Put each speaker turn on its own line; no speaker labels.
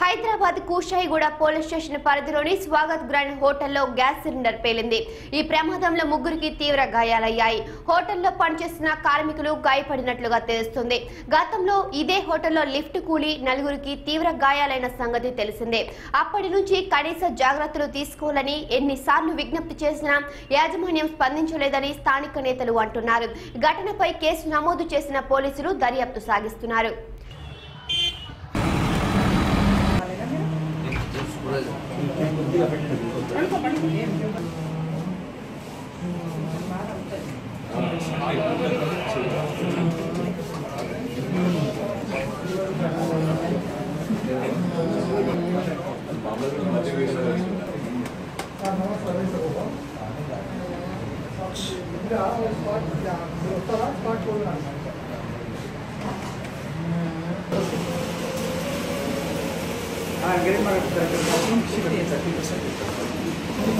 Hyderabad కూషాయిగూడ police station పరిధిలోని Swagath grand హోటల్లో gas cylinder పేలింది ఈ ప్రమాదంలో ముగ్గురికి తీవ్ర గాయాలయ్యాయి హోటల్లో పనిచేస్తున్న కార్మికులు గాయపడినట్లుగా తెలుస్తుంది గతంలో ఇదే హోటల్లో లిఫ్ట్ కూలి నలుగురికి తీవ్ర గాయాలైన సంగతి తెలిసిందే అప్పటి నుంచి కనీస జాగ్రత్తలు తీసుకోవాలని ఎన్నిసార్లు విజ్ఞప్తి చేసినా యాజమాన్యం స్పందించలేదని స్థానిక నేతలు అంటున్నారు ఘటనపై కేసు నమోదు చేసిన పోలీసులు దర్యాప్తు సాగిస్తున్నారు
हाँ ग्रेड मार्केट शिफ्ट है सर